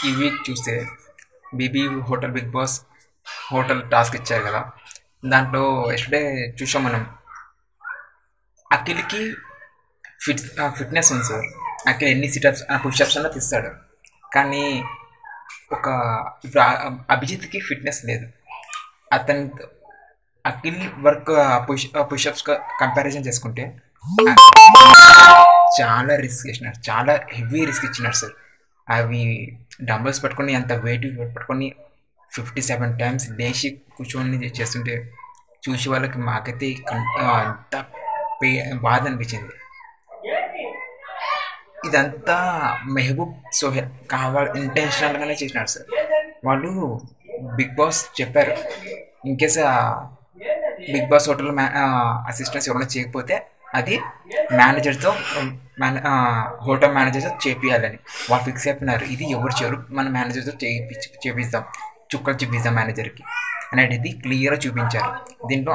ఈ వీక్ చూస్తే B B hotel Bigg Boss hotel task ఇచ్చారు కదా దాంట్లో ఎస్టర్డే చూసాం మనం అఖిల్కి ఫిట్ ఫిట్నెస్ ఉంది సార్ అఖిల్ ఎన్ని సిటప్స్ పుషప్స్ అన్నా తీస్తాడు కానీ ఒక ఇప్పుడు ఆ- అభిజిత్కి ఫిట్నెస్ లేదు అతని Akhil work push pushups comparison చేసుకుంటే చాలా రిస్క్ ఇచ్చినారు చాలా హెవీ రిస్క్ ఇచ్చినారు సార్ అవి డంబల్స్ పట్టుకొని అంత వెయిట్ పట్టుకొని ఫిఫ్టీ సెవెన్ టైమ్స్ లేచి కూర్చొని చేస్తుంటే చూసి వాళ్ళకి మాకైతే కన్- ఆ, అంత పే బాధ అనిపించింది ఇదంతా మెహబూబ్ సోహెల్ కావాలి ఇంటెన్షనల్గానే చేసినారు సార్ వాళ్ళు బిగ్ బాస్ చెప్పారు in case Bigg Boss hotel మ్యా అసిస్టెంట్స్ ఎవరైనా చేయకపోతే అది మేనేజర్తో మేనే హోటల్ మేనేజర్తో చేపియాలని వాళ్ళు ఫిక్స్ అయిపోయినారు ఇది ఎవరు చేయరు మన మేనేజర్తో చేయించి చేపిస్తాం చుక్కలు చూపిస్తాం మేనేజర్కి అనేది ఇది క్లియర్గా చూపించారు దీంట్లో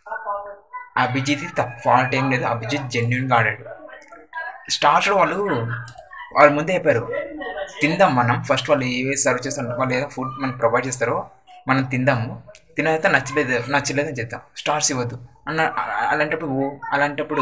అభిజిత్ తప్ప ఫాల్ట్ ఏం లేదు అభిజిత్ జెన్యున్గా ఆడాడు స్టార్టర్ వాళ్ళు వాళ్ళు ముందే చెప్పారు తిందాం మనం ఫస్ట్ వాళ్ళు ఏవే సర్వ్ చేస్తారో వాళ్ళు ఏదో ఫుడ్ మనకు ప్రొవైడ్ చేస్తారో మనం తిందాము తినైతే నచ్చలేదు నచ్చలేదు అని చెప్తాం స్టార్స్ ఇవ్వద్దు అన్న అలాంటప్పుడు ఓ- అలాంటప్పుడు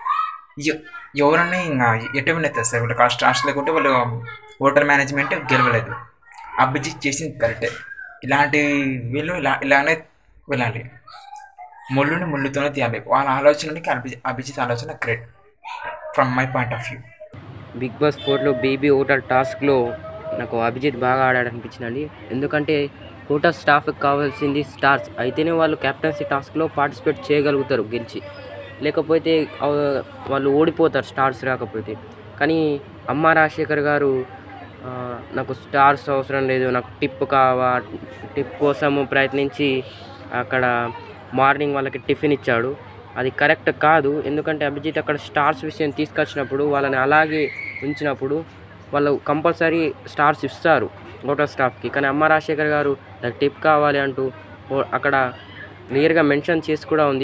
ఎ- ఎవరన్నా ఇంకా ఎటువంటి తెస్తారు వీళ్ళు కాదు స్టార్స్ లేకుంటే వాళ్ళు హోటల్ మేనేజ్మెంట్ గెలవలేదు అభిజిత్ చేసింది కరెక్టే ఇలాంటి వీళ్ళు ఇలా ఇలానే వెళ్ళాలి ముళ్ళుని ముళ్ళుతోనే తీయాలి వాళ్ళ ఆలోచనకి అభి అభిజిత్ ఆలోచన correct from my point of view Bigg Boss ఫోర్లో బేబీ హోటల్ టాస్క్లో నాకు అభిజిత్ బాగా ఆడాడు అనిపించినది ఎందుకంటే హోటల్ స్టాఫ్కి కావాల్సింది స్టార్స్ అయితేనే వాళ్ళు కెప్టెన్సీ టాస్క్లో పార్టిసిపేట్ చేయగలుగుతారు గెలిచి లేకపోతే ఆ, వాళ్ళు ఓడిపోతారు స్టార్స్ రాకపోతే కానీ అమ్మ రాజశేఖర్ గారు ఆ, నాకు స్టార్స్ అవసరం లేదు నాకు టిప్ కావా టిప్ కోసము ప్రయత్నించి అక్కడ మార్నింగ్ వాళ్ళకి టిఫిన్ ఇచ్చాడు అది కరెక్ట్ కాదు ఎందుకంటే అభిజిత్ అక్కడ స్టార్స్ విషయం తీసుకొచ్చినప్పుడు వాళ్ళని అలాగే ఉంచినప్పుడు వాళ్ళు కంపల్సరీ స్టార్స్ ఇస్తారు హోటల్ స్టాఫ్కి కానీ అమ్మ రాజశేఖర్ గారు నాకు టిప్ కావాలి అంటూ ఓ- అక్కడ క్లియర్గా మెన్షన్ చేసి కూడా ఉంది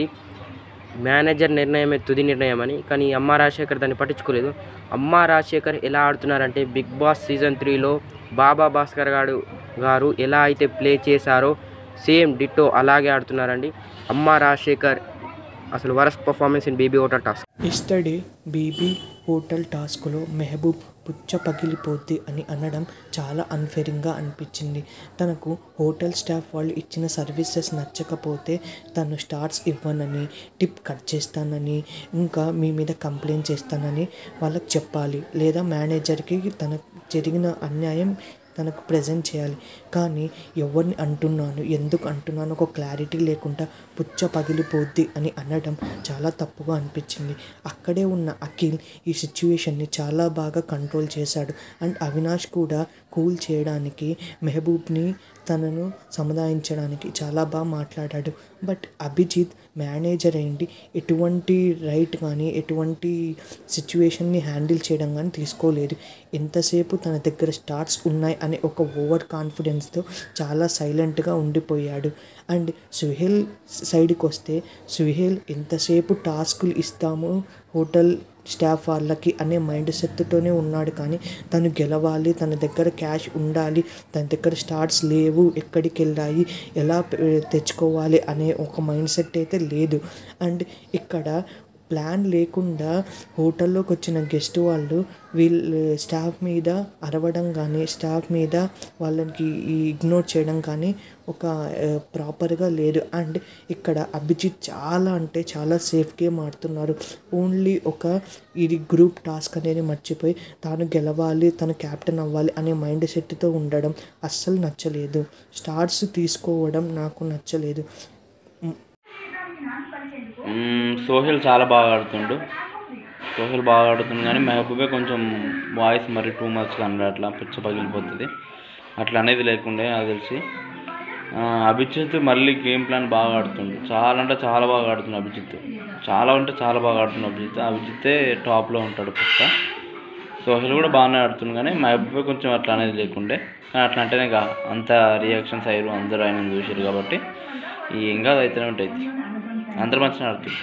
మేనేజర్ నిర్ణయమే తుది నిర్ణయం అని కానీ అమ్మ రాజశేఖర్ దాన్ని పట్టించుకోలేదు అమ్మ రాజశేఖర్ ఎలా ఆడుతున్నారంటే బిగ్ బాస్ సీజన్ త్రీలో బాబా భాస్కర్ గారు గారు ఎలా అయితే ప్లే చేశారో సేమ్ డిట్టో అలాగే ఆడుతున్నారండి అమ్మ రాజశేఖర్ అసలు worst performance in B B hotel task yesterday B B hotel టాస్క్లో మెహబూబ్ పుచ్చ పగిలిపోద్ది అని అనడం చాలా అన్ఫేరింగ్గా అనిపించింది తనకు హోటల్ స్టాఫ్ వాళ్ళు ఇచ్చిన సర్వీసెస్ నచ్చకపోతే తను స్టార్స్ ఇవ్వనని టిప్ కట్ చేస్తానని ఇంకా మీ మీద కంప్లైంట్ చేస్తానని వాళ్ళకి చెప్పాలి లేదా మేనేజర్కి తనకు జరిగిన అన్యాయం తనకు ప్రజెంట్ చేయాలి కానీ ఎవరిని అంటున్నాను ఎందుకు అంటున్నాను ఒక క్లారిటీ లేకుండా పుచ్చ పగిలిపోద్ది అని అనడం చాలా తప్పుగా అనిపించింది అక్కడే ఉన్న అఖిల్ ఈ సిచ్యువేషన్ని చాలా బాగా కంట్రోల్ చేశాడు అండ్ అవినాష్ కూడా కూల్ చేయడానికి మెహబూబ్ని తనను సముదాయించడానికి చాలా బాగా మాట్లాడాడు బట్ అభిజిత్ మేనేజర్ అయింది ఎటువంటి రైట్ కానీ ఎటువంటి సిచ్యువేషన్ని హ్యాండిల్ చేయడం కానీ తీసుకోలేదు ఎంతసేపు తన దగ్గర స్టార్ట్స్ ఉన్నాయి అనే ఒక ఓవర్ కాన్ఫిడెన్స్తో చాలా సైలెంట్గా ఉండిపోయాడు అండ్ సుహేల్ సైడ్కి వస్తే సుహేల్ ఎంతసేపు టాస్కులు ఇస్తాము హోటల్ స్టాఫ్ వాళ్ళకి అనే మైండ్ సెట్తోనే ఉన్నాడు కానీ తను గెలవాలి తన దగ్గర క్యాష్ ఉండాలి తన దగ్గర స్టార్ట్స్ లేవు ఎక్కడికి వెళ్ళాయి ఎలా పె- తెచ్చుకోవాలి అనే ఒక మైండ్ సెట్ అయితే లేదు అండ్ ఇక్కడ ప్లాన్ లేకుండా హోటల్లోకి వచ్చిన గెస్ట్ వాళ్ళు వీళ్ళు స్టాఫ్ మీద అరవడం కానీ స్టాఫ్ మీద వాళ్ళకి ఇగ్నోర్ చేయడం కానీ ఒక ప్రాపర్గా లేదు అండ్ ఇక్కడ అభిజిత్ చాలా అంటే చాలా సేఫ్ గేమ్ ఆడుతున్నారు ఓన్లీ ఒక ఇది గ్రూప్ టాస్క్ అనేది మర్చిపోయి తాను గెలవాలి తను క్యాప్టెన్ అవ్వాలి అనే మైండ్ సెట్తో ఉండడం అస్సలు నచ్చలేదు స్టార్స్ తీసుకోవడం నాకు నచ్చలేదు మ్మ్, సోహెల్ చాలా బాగా ఆడుతుండు సోహెల్ బాగా ఆడుతుంది కానీ మెహబూబే కొంచెం వాయిస్ మరి టూ మచ్గా అన్నాడు అట్లా పిచ్చ పగిలిపోతుంది అట్లా అనేది లేకుండే నాకు తెలిసి ఆ, అభిజిత్ మళ్ళీ గేమ్ ప్లాన్ బాగా ఆడుతుండు చాలా అంటే చాలా బాగా ఆడుతుంది అభిజిత్ చాలా అంటే చాలా బాగా ఆడుతుంది అభిజిత్ అభిజితే టాప్లో ఉంటాడు పక్క సోహెల్ కూడా బాగానే ఆడుతుంది కానీ మహబూబే కొంచెం అట్లా అనేది లేకుండే కానీ అట్లా అంటేనే ఇక అంత రియాక్షన్స్ అయ్యారు అందరూ ఆయన చూసారు కాబట్టి ఏం కాదు అయితేనే ఉంటుంది అందరు మంచిగా ఆడుతుంది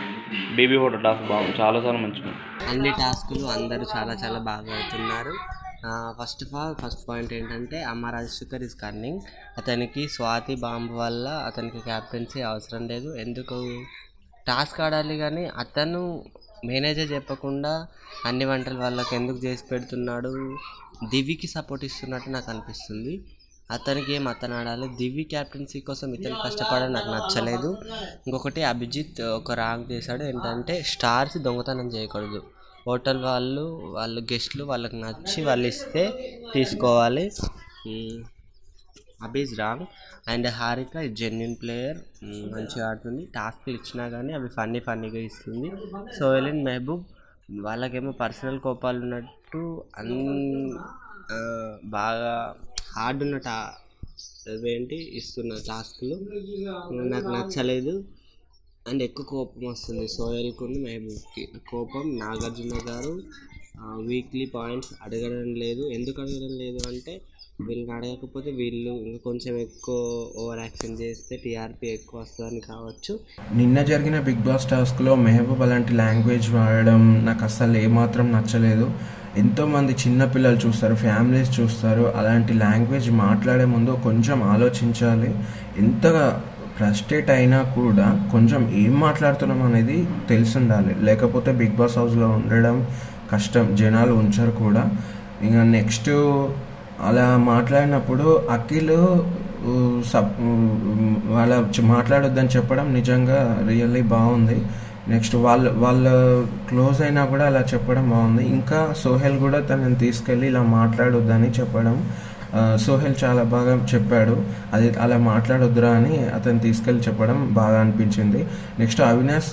బేబీ హోటల్ టాస్క్ బాగుంది చాలా చాలా మంచిగా ఉంది అన్ని టాస్కులు అందరూ చాలా చాలా బాగా ఆడుతున్నారు first of all first point ఏంటంటే అమ్మ రాజశేఖర్ ఇస్ కన్నింగ్ అతనికి స్వాతి బాంబు వల్ల అతనికి క్యాప్టెన్సీ అవసరం లేదు ఎందుకు టాస్క్ ఆడాలి కానీ అతను మేనేజర్ చెప్పకుండా అన్ని వంటలు వాళ్ళకి ఎందుకు చేసి పెడుతున్నాడు దివికి సపోర్ట్ ఇస్తున్నట్టు నాకు అనిపిస్తుంది అతనికి ఏం అతను ఆడాలి దివి క్యాప్టెన్సీ కోసం ఇతను కష్టపడడం నాకు నచ్చలేదు ఇంకొకటి అభిజిత్ ఒక రాంగ్ చేశాడు ఏంటంటే స్టార్స్ దొంగతనం చేయకూడదు హోటల్ వాళ్ళు వాళ్ళు గెస్ట్లు వాళ్ళకి నచ్చి వాళ్ళు ఇస్తే తీసుకోవాలి మ్మ్. అబీజ్ wrong and Harika genuine player మంచిగా ఆడుతుంది టాస్క్లు ఇచ్చినా కానీ అవి ఫన్నీ ఫన్నీగా ఇస్తుంది సోహెల్ అండ్ మెహబూబ్ వాళ్ళకేమో పర్సనల్ కోపాలు ఉన్నట్టు అన్ ఆ, బాగా హార్డ్ ఉన్న టా అవేంటి ఇస్తున్న టాస్క్లు నాకు నచ్చలేదు అండ్ ఎక్కువ కోపం వస్తుంది సోయల్కి మెహబూబ్కి కోపం నాగార్జున గారు వీక్లీ పాయింట్స్ అడగడం లేదు ఎందుకు అడగడం లేదు అంటే వీళ్ళని అడగకపోతే వీళ్ళు ఇంకా కొంచెం ఎక్కువ ఓవర్ యాక్షన్ చేస్తే టీఆర్పీ ఎక్కువ వస్తుందని కావచ్చు నిన్న జరిగిన బిగ్ బాస్ టాస్క్లో మెహబూబ్ అలాంటి లాంగ్వేజ్ వాడడం నాకు అసలు ఏమాత్రం నచ్చలేదు ఎంతోమంది చిన్నపిల్లలు చూస్తారు ఫ్యామిలీస్ చూస్తారు అలాంటి లాంగ్వేజ్ మాట్లాడే ముందు కొంచెం ఆలోచించాలి ఎంతగా ఫ్రస్ట్రేట్ అయినా కూడా కొంచెం ఏం మాట్లాడుతున్నాం అనేది తెలిసి ఉండాలి లేకపోతే బిగ్ బాస్ హౌస్లో ఉండడం కష్టం జనాలు ఉంచరు కూడా ఇంకా నెక్స్ట్ అలా మాట్లాడినప్పుడు అఖిల్ ఊ, సప్ ఊ, వాళ్ళ చ- మాట్లాడొద్దని చెప్పడం నిజంగా రియల్లీ బాగుంది నెక్స్ట్ వాళ్ళు వాళ్ళ క్లోజ్ అయినా కూడా అలా చెప్పడం బాగుంది ఇంకా సోహెల్ కూడా తనని తీసుకెళ్ళి ఇలా మాట్లాడొద్దని చెప్పడం ఆ, సోహెల్ చాలా బాగా చెప్పాడు అది అలా మాట్లాడొద్దురా అని అతను తీసుకెళ్ళి చెప్పడం బాగా అనిపించింది నెక్స్ట్ అవినాష్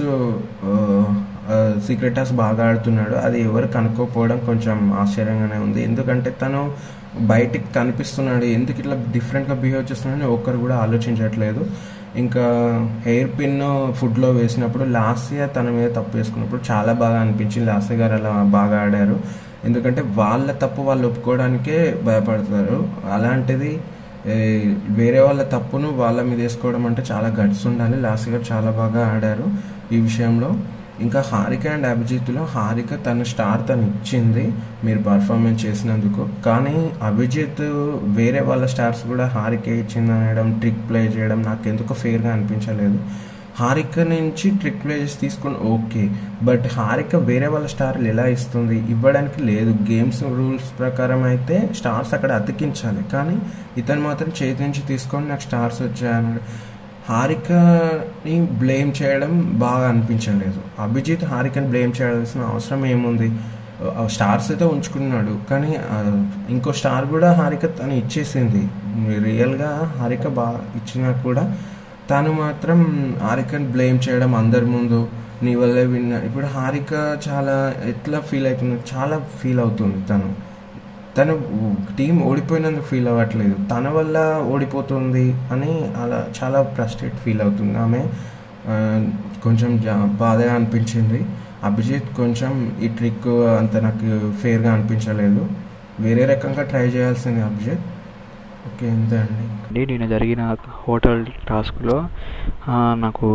సీక్రెట్ టాస్ బాగా ఆడుతున్నాడు అది ఎవరు కనుక్కోపోవడం కొంచెం ఆశ్చర్యంగానే ఉంది ఎందుకంటే తను బయటికి కనిపిస్తున్నాడు ఎందుకు ఇట్లా డిఫరెంట్గా బిహేవ్ చేస్తున్నాడని ఒక్కరు కూడా ఆలోచించట్లేదు ఇంకా హెయిర్ పిన్ ఫుడ్లో వేసినప్పుడు లాస్ట్ ఇయర్ తన మీద తప్పు వేసుకున్నప్పుడు చాలా బాగా అనిపించింది లాస్ట్ గారు అలా బాగా ఆడారు ఎందుకంటే వాళ్ళ తప్పు వాళ్ళు ఒప్పుకోవడానికే భయపడతారు అలాంటిది ఏ, వేరే వాళ్ళ తప్పును వాళ్ళ మీద వేసుకోవడం అంటే చాలా గట్స్ ఉండాలి లాస్ట్ గారు చాలా బాగా ఆడారు ఈ విషయంలో ఇంకా హారిక అండ్ అభిజిత్లో హారిక తన స్టార్ తను ఇచ్చింది మీరు పర్ఫార్మెన్స్ చేసినందుకు కానీ అభిజిత్ వేరే వాళ్ళ స్టార్స్ కూడా హారికే ఇచ్చింది అనడం ట్రిక్ ప్లే చేయడం నాకు ఎందుకో ఫేర్గా అనిపించలేదు హారిక నుంచి ట్రిక్ ప్లే చేసి తీసుకుని ఓకే బట్ హారిక వేరే వాళ్ళ స్టార్లు ఎలా ఇస్తుంది ఇవ్వడానికి లేదు గేమ్స్ రూల్స్ ప్రకారం అయితే స్టార్స్ అక్కడ అతికించాలి కానీ ఇతను మాత్రం చేతి నుంచి తీసుకొని నాకు స్టార్స్ వచ్చాయన్నాడు హారికని బ్లేమ్ చేయడం బాగా అనిపించలేదు అభిజిత్ హారికని బ్లేమ్ చేయాల్సిన అవసరం ఏముంది ఆ స్టార్స్ అయితే ఉంచుకున్నాడు కానీ ఆ, ఇంకో స్టార్ కూడా హారిక తను ఇచ్చేసింది రియల్గా హారిక బాగా ఇచ్చినా కూడా తను మాత్రం హారికని బ్లేమ్ చేయడం అందరి ముందు నీ వల్లే విన్నా ఇప్పుడు హారిక చాలా ఎట్లా ఫీల్ అవుతుంది చాలా ఫీల్ అవుతుంది తను తను టీం ఓడిపోయినందుకు ఫీల్ అవ్వట్లేదు తన వల్ల ఓడిపోతుంది అని అలా చాలా ఫ్రస్ట్రేట్ ఫీల్ అవుతుంది ఆమె ఆ, కొంచెం జా- బాధగా అనిపించింది అభిజిత్ కొంచెం ఈ ట్రిక్ అంత నాకు ఫేర్గా అనిపించలేదు వేరే రకంగా ట్రై చేయాల్సింది అభిజిత్ ఓకే అంతే అండి అండి నేను జరిగిన హోటల్ టాస్క్లో ఆ, నాకు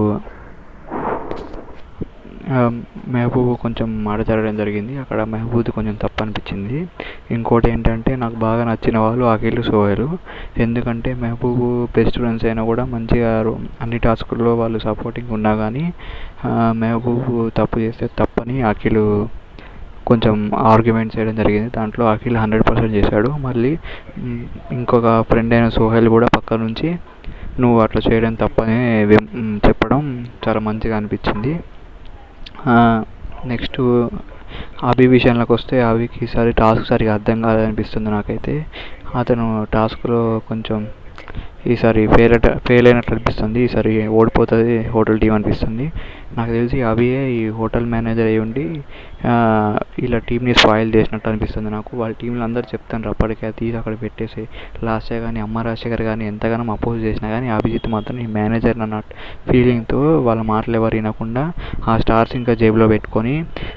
ఆ, మెహబూబ్ కొంచెం మాట జరగడం జరిగింది అక్కడ మెహబూబ్ది కొంచెం తప్పు అనిపించింది ఇంకోటి ఏంటంటే నాకు బాగా నచ్చిన వాళ్ళు అఖిల్ సోహెల్ ఎందుకంటే మెహబూబ్ బెస్ట్ ఫ్రెండ్స్ అయినా కూడా మంచిగా రో- అన్ని టాస్కుల్లో వాళ్ళు సపోర్టింగ్ ఉన్నా కానీ ఆ, మెహబూబ్ తప్పు చేస్తే తప్పని అఖిల్ కొంచెం ఆర్గ్యుమెంట్ చేయడం జరిగింది దాంట్లో అఖిల్ హండ్రెడ్ పర్సెంట్ చేశాడు మళ్ళీ మ్, ఇంకొక ఫ్రెండ్ అయిన సోహెల్ కూడా పక్క నుంచి నువ్వు అట్లా చేయడం తప్పని వెం- మ్, చెప్పడం చాలా మంచిగా అనిపించింది నెక్స్ట్ అభి విషయంలోకి వస్తే అభికి ఈసారి టాస్క్ సరిగా అర్థం కాదనిపిస్తుంది నాకైతే అతను టాస్క్లో కొంచెం ఈసారి ఫెయిల్ అట ఫెయిల్ అయినట్లు అనిపిస్తుంది ఈసారి ఓడిపోతుంది హోటల్ టీం అనిపిస్తుంది నాకు తెలిసి అభియే ఈ హోటల్ మేనేజర్ అయి ఉండి ఆ, ఇలా టీంని స్పాయిల్ చేసినట్టు అనిపిస్తుంది నాకు వాళ్ళ టీంలో అందరు చెప్తాను అప్పటికే అది తీసి అక్కడ పెట్టేసి లాస్ట్ కానీ అమ్మ రాజశేఖర్ కానీ ఎంతగానో అపోజ్ చేసినా కానీ అభిజిత్ మాత్రం ఈ మేనేజర్ అన్న ఫీలింగ్తో వాళ్ళ మాటలు ఎవరు వినకుండా ఆ స్టార్స్ ఇంకా జేబులో పెట్టుకొని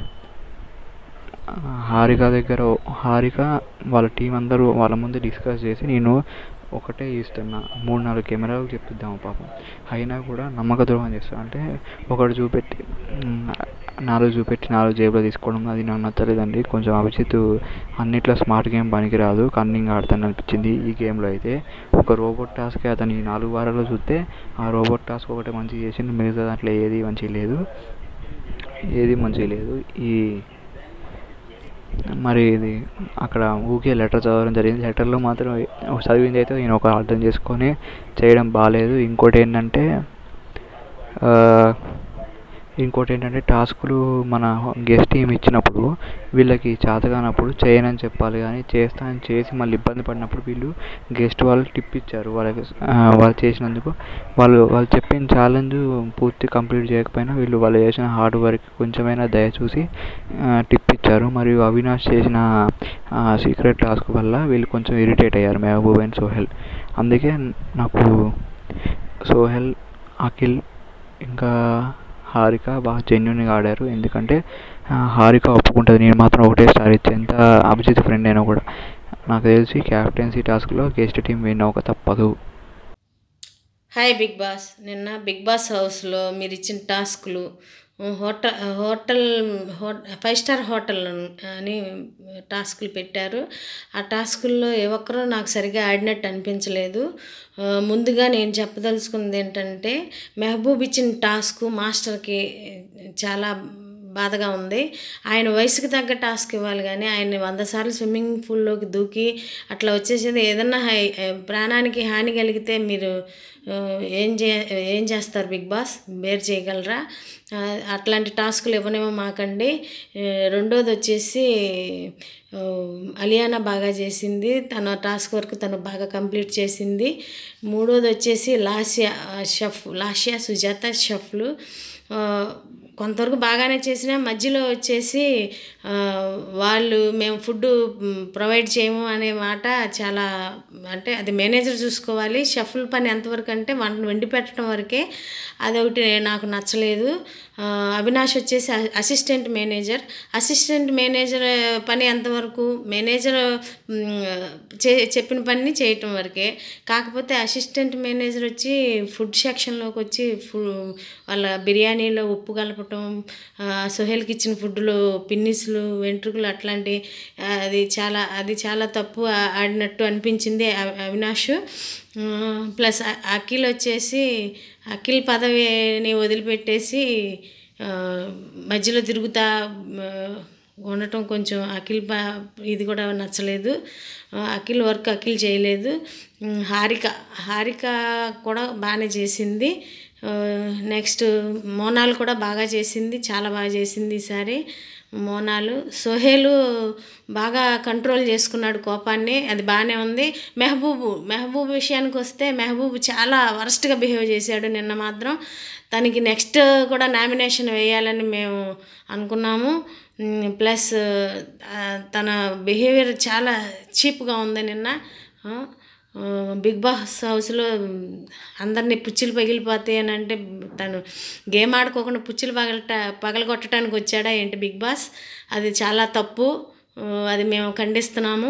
హారిక దగ్గర హారిక వాళ్ళ టీం అందరూ వాళ్ళ ముందు డిస్కస్ చేసి నేను ఒకటే ఇస్తున్నా మూడు నాలుగు కెమెరాలు చెప్పిద్దాము పాపం అయినా కూడా నమ్మక ద్రోహం చేస్తా అంటే ఒకటి చూపెట్టి "మ్, నాలుగు చూపెట్టి నాలుగు జేబులో తీసుకోవడం అది నాకు నచ్చలేదండి కొంచెం అభిజిత్ అన్నిట్లో స్మార్ట్ గేమ్ పనికిరాదు కన్నింగ్ ఆడతాను అనిపించింది ఈ గేమ్లో అయితే ఒక రోబోట్ టాస్క్ అతని నాలుగు వారాల్లో చూస్తే ఆ రోబోట్ టాస్క్ ఒకటి మంచిగా చేసిండు మిగతా దాంట్లో ఏది మంచిగా లేదు ఏది మంచిగా లేదు ఈ మరి ఇది అక్కడ ఊకే లెటర్ చదవడం జరిగింది లెటర్లో మాత్రం చదివింది అయితే నేను ఒక అర్థం చేసుకొని చేయడం బాగాలేదు ఇంకోటి ఏంటంటే ఆ, ఇంకోటి ఏంటంటే టాస్కులు మన గెస్ట్ టీం ఇచ్చినప్పుడు వీళ్ళకి చేతగానప్పుడు చేయనని చెప్పాలి కానీ చేస్తా అని చేసి మళ్ళీ ఇబ్బంది పడినప్పుడు వీళ్ళు గెస్ట్ వాళ్ళు టిప్ ఇచ్చారు వాళ్ళకి ఆ, వాళ్ళు చేసినందుకు వాళ్ళు వాళ్ళు చెప్పిన ఛాలెంజ్ పూర్తి కంప్లీట్ చేయకపోయినా వీళ్ళు వాళ్ళు చేసిన హార్డ్ వర్క్ కొంచెమైనా దయ చూసి టిప్ ఇచ్చారు మరియు అవినాష్ చేసిన సీక్రెట్ టాస్క్ వల్ల వీళ్ళు కొంచెం ఇరిటేట్ అయ్యారు మెహబూబ్ అండ్ సోహెల్ అందుకే నాకు సోహెల్ అఖిల్ ఇంకా హారిక బాగా జెన్యున్గా ఆడారు ఎందుకంటే ఆ, హారిక ఒప్పుకుంటుంది నేను మాత్రం ఒకటే స్టార్ ఇచ్చే ఎంత అభిజిత్ ఫ్రెండ్ అయినా కూడా నాకు తెలిసి క్యాప్టెన్సీ టాస్క్లో గెస్ట్ టీం విన్ అవ్వక తప్పదు హాయ్ బిగ్ బాస్ నిన్న బిగ్ బాస్ హౌస్లో మీరు ఇచ్చిన టాస్కులు హోటల్ హోటల్ హో- ఫైవ్ స్టార్ హోటల్ అని టాస్కులు పెట్టారు ఆ టాస్కుల్లో ఏ ఒక్కరూ నాకు సరిగా ఆడినట్టు అనిపించలేదు ఆ, ముందుగా నేను చెప్పదలుచుకున్నది ఏంటంటే మెహబూబ్ ఇచ్చిన టాస్క్ మాస్టర్కి చాలా బాధగా ఉంది ఆయన వయసుకి తగ్గ టాస్క్ ఇవ్వాలి కానీ ఆయన వంద సార్లు స్విమ్మింగ్ పూల్లోకి దూకి అట్లా వచ్చేసేది ఏదన్నా హై- ప్రాణానికి హాని కలిగితే మీరు ఆ, ఏం చే ఏం చేస్తారు బిగ్ బాస్ బేర్ చేయగలరా ఆ, అట్లాంటి టాస్కులు ఇవ్వనేమో మాకండి ఆ, రెండోది వచ్చేసి ఆ, అలియానా బాగా చేసింది తన టాస్క్ వర్క్ తను బాగా కంప్లీట్ చేసింది మూడోది వచ్చేసి లాస్యా ఆ, షెఫ్ లాస్యా సుజాత షెఫ్లు ఆ, కొంతవరకు బాగానే చేసినా మధ్యలో వచ్చేసి ఆ, వాళ్ళు మేము ఫుడ్ ప్రొవైడ్ చేయము అనే మాట చాలా అంటే అది మేనేజర్ చూసుకోవాలి షఫుల్ పని ఎంతవరకు అంటే వంట వండి పెట్టడం వరకే అదొకటి నాకు నచ్చలేదు ఆ, అవినాష్ వచ్చేసి అ- అసిస్టెంట్ మేనేజర్ అసిస్టెంట్ మేనేజర్ పని ఎంతవరకు మేనేజర్ మ్, చే చెప్పిన పని చేయటం వరకే కాకపోతే అసిస్టెంట్ మేనేజర్ వచ్చి ఫుడ్ సెక్షన్లోకి వచ్చి ఫు వాళ్ళ బిర్యానీలో ఉప్పు కలపటం ఆ, సుహేల్కి ఇచ్చిన ఫుడ్లో పిన్నిస్లు వెంట్రుకలు అట్లాంటి ఆ, అది చాలా అది చాలా తప్పు ఆ- ఆడినట్టు అనిపించింది అ- అవినాష్ ఆ, ప్లస్ అ- అఖిల్ వచ్చేసి అఖిల్ పదవిని వదిలిపెట్టేసి ఆ, మధ్యలో తిరుగుతా ఆ, ఉండటం కొంచెం అఖిల్ ప ఇది కూడా నచ్చలేదు ఆ, అఖిల్ వర్క్ అఖిల్ చేయలేదు ఉమ్, హారిక హారిక కూడా బాగానే చేసింది నెక్స్ట్ మోనాలు కూడా బాగా చేసింది చాలా బాగా చేసింది ఈసారి మోనాలు సోహేలు బాగా కంట్రోల్ చేసుకున్నాడు కోపాన్ని అది బాగానే ఉంది మెహబూబు మెహబూబ్ విషయానికి వస్తే మెహబూబ్ చాలా వరస్ట్గా బిహేవ్ చేశాడు నిన్న మాత్రం తనకి నెక్స్ట్ కూడా నామినేషన్ వేయాలని మేము అనుకున్నాము ఉమ్, ప్లస్ ఆ, తన బిహేవియర్ చాలా చీప్గా ఉంది నిన్న ఆ, ఆ, బిగ్ బాస్ హౌస్లో అందరినీ పుచ్చులు పగిలిపోతాయి అని అంటే తను గేమ్ ఆడుకోకుండా పుచ్చులు పగలట పగలగొట్టడానికి వచ్చాడా ఏంటి బిగ్ బాస్ అది చాలా తప్పు ఆ, అది మేము ఖండిస్తున్నాము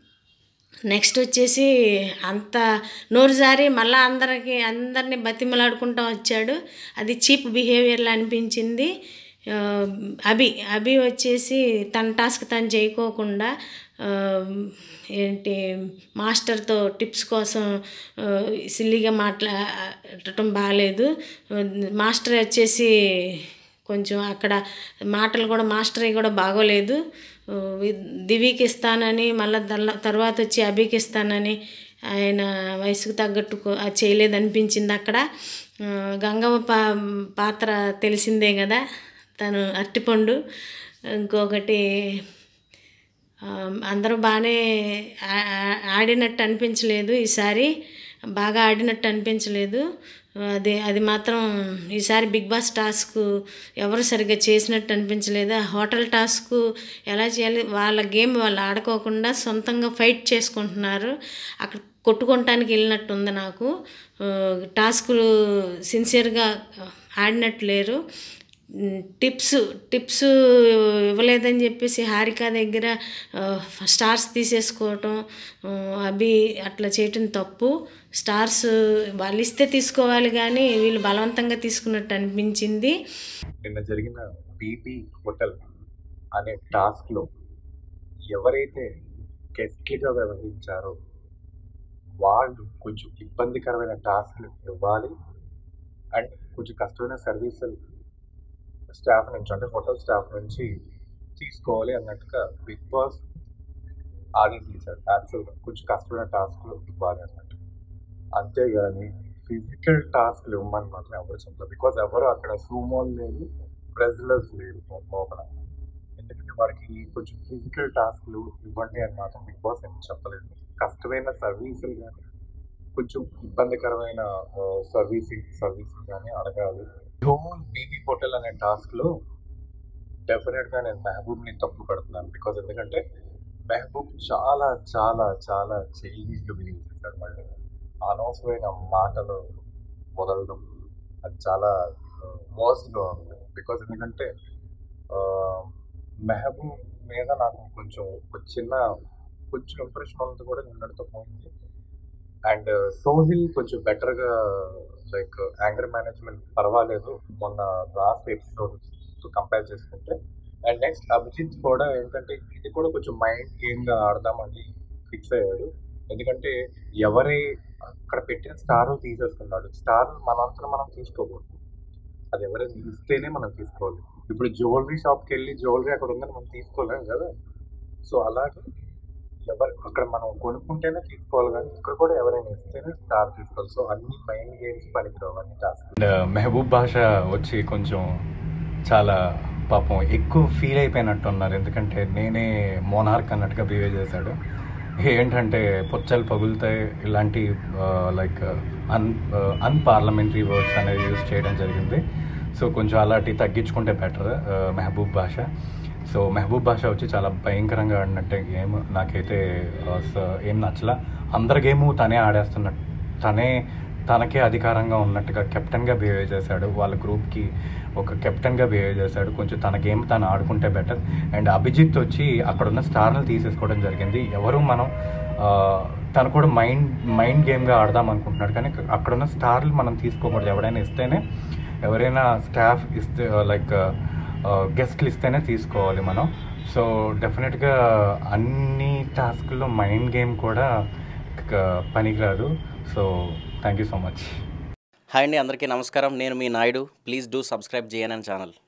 నెక్స్ట్ వచ్చేసి అంత నోరు జారి మళ్ళీ అందరికి అందరినీ బతిమలాడుకుంటూ వచ్చాడు అది చీప్ బిహేవియర్లా అనిపించింది ఆ, అభి అభి వచ్చేసి తన టాస్క్ తను చేయకోకుండా ఆ, ఏంటి మాస్టర్తో టిప్స్ కోసం ఆ, సిల్లీగా మాట్లాడటం బాగాలేదు మాస్టర్ వచ్చేసి కొంచెం అక్కడ మాటలు కూడా మాస్టర్వి కూడా బాగోలేదు ఆ, వి- దివికి ఇస్తానని మళ్ళీ తర్వాత వచ్చి అభికి ఇస్తానని ఆయన వయసుకు తగ్గట్టు కో- అది చేయలేదనిపించింది అక్కడ ఆ, గంగమ్మ పా పాత్ర తెలిసిందే కదా తను అరటిపండు ఇంకొకటి ఆ, అందరూ బాగానే ఆ- ఆ- ఆడినట్టు అనిపించలేదు ఈసారి బాగా ఆడినట్టు అనిపించలేదు అది అది మాత్రం ఈసారి బిగ్ బాస్ టాస్క్ ఎవరు సరిగ్గా చేసినట్టు అనిపించలేదు ఆ హోటల్ టాస్క్ ఎలా చేయాలి వాళ్ళ గేమ్ వాళ్ళు ఆడుకోకుండా సొంతంగా ఫైట్ చేసుకుంటున్నారు అక్కడ కొట్టుకోవటానికి వెళ్ళినట్టు ఉంది నాకు ఆ, టాస్కులు సిన్సియర్గా ఆడినట్టు లేరు ఉమ్, టిప్స్ టిప్స్ ఇవ్వలేదని చెప్పేసి హారిక దగ్గర ఆ, స్టార్స్ తీసేసుకోవటం ఆ, అవి అట్లా చేయటం తప్పు స్టార్స్ వాళ్ళు ఇస్తే తీసుకోవాలి కానీ వీళ్ళు బలవంతంగా తీసుకున్నట్టు అనిపించింది నిన్న జరిగిన బీబీ హోటల్ అనే టాస్క్లో ఎవరైతే గెస్ట్లుగా వ్యవహరించారో వాళ్ళు కొంచెం ఇబ్బందికరమైన టాస్క్లు ఇవ్వాలి అండ్ కొంచెం కష్టమైన సర్వీసులు స్టాఫ్ నుంచి అంటే హోటల్ స్టాఫ్ నుంచి తీసుకోవాలి అన్నట్టుగా బిగ్ బాస్ ఆదేశించారు యాక్చువల్గా కొంచెం కష్టమైన టాస్క్లు ఇవ్వాలి అన్నట్టు అంతేగాని ఫిజికల్ టాస్క్లు ఇవ్వమని మాత్రం ఎవరు చెప్పలేదు బికాజ్ ఎవరు అక్కడ సూమోలు లేదు రెజ్లర్స్ లేరు లోపల ఎందుకంటే వారికి కొంచెం ఫిజికల్ టాస్క్లు ఇవ్వండి అని మాత్రం బిగ్ బాస్ ఏం చెప్పలేదు కష్టమైన సర్వీసులు కానీ కొంచెం ఇబ్బందికరమైన సర్వీసింగ్ సర్వీసింగ్ కానీ అడగాలి హోమ్ బీబీ హోటల్ అనే టాస్క్లో డెఫినెట్గా నేను మెహబూబ్ని తప్పు పడుతున్నాను బికాజ్ ఎందుకంటే మెహబూబ్ చాలా చాలా చాలా చైల్డిష్గా బిహేవ్ చేశాడు మళ్ళీ అనవసరమైన మాటలు వదలడం అది చాలా వర్స్ట్గా ఉంది బికాజ్ ఎందుకంటే ఆ, మెహబూబ్ మీద నాకు కొంచెం ఒక చిన్న కొంచెం ఇంప్రెషన్ ఉన్నది కూడా నిన్నటితో పోయింది అండ్ సోహిల్ కొంచెం బెటర్గా లైక్ యాంగర్ మేనేజ్మెంట్ పర్వాలేదు మొన్న లాస్ట్ ఎపిసోడ్ కంపేర్ చేసుకుంటే అండ్ నెక్స్ట్ అభిజిత్ కూడా ఏంటంటే ఇది కూడా కొంచెం మైండ్ గేమ్గా ఆడదామని ఫిక్స్ అయ్యాడు ఎందుకంటే ఎవరి అక్కడ పెట్టిన స్టార్ తీసేసుకున్నాడు స్టార్ మనంతా మనం తీసుకోకూడదు అది ఎవరైనా ఇస్తేనే మనం తీసుకోవాలి ఇప్పుడు జ్యువెలరీ షాప్కి వెళ్ళి జ్యువెలరీ అక్కడ ఉందని మనం తీసుకోలేం కదా సో అలాగే ఎవరు అక్కడ మనం కొనుక్కుంటేనే తీసుకోవాలి కానీ ఇక్కడ కూడా ఎవరైనా ఇస్తేనే స్టార్ తీసుకోవాలి సో అన్ని మైండ్ గేమ్స్ పనికిరావు అన్ని టాస్క్ మెహబూబ్ భాష వచ్చి కొంచెం చాలా పాపం ఎక్కువ ఫీల్ అయిపోయినట్టున్నారు ఎందుకంటే నేనే మోనార్క్ అన్నట్టుగా బిహేవ్ చేశాడు ఏంటంటే పొచ్చలు పగులుతాయి ఇలాంటి లైక్ అన్ అన్పార్లమెంటరీ వర్డ్స్ అనేది యూజ్ చేయడం జరిగింది సో కొంచెం అలాంటివి తగ్గించుకుంటే బెటర్ మెహబూబ్ భాష సో మెహబూబ్ భాష వచ్చి చాలా భయంకరంగా ఆడినట్టే గేమ్ నాకైతే ఆ, స- ఏం నచ్చలా అందరి గేము తనే ఆడేస్తున్నట్టు తనే తనకే అధికారంగా ఉన్నట్టుగా కెప్టెన్గా బిహేవ్ చేశాడు వాళ్ళ గ్రూప్కి ఒక కెప్టెన్గా బిహేవ్ చేశాడు కొంచెం తన గేమ్ తను ఆడుకుంటే బెటర్ అండ్ అభిజిత్ వచ్చి అక్కడ ఉన్న స్టార్ని తీసేసుకోవడం జరిగింది ఎవరు మనం ఆ, తను కూడా మైండ్ మైండ్ గేమ్గా ఆడదాం అనుకుంటున్నాడు కానీ అక్కడ ఉన్న స్టార్లు మనం తీసుకోకూడదు ఎవడైనా ఇస్తేనే ఎవరైనా స్టాఫ్ ఇస్తే లైక్ గెస్ట్లు ఇస్తేనే తీసుకోవాలి మనం సో డెఫినెట్గా అన్ని టాస్క్లో మైండ్ గేమ్ కూడా క- పనికిరాదు so thank you so much hi అండి అందరికీ నమస్కారం నేను మీ నాయుడు ప్లీజ్ డూ సబ్స్క్రైబ్ చేయనని ఛానల్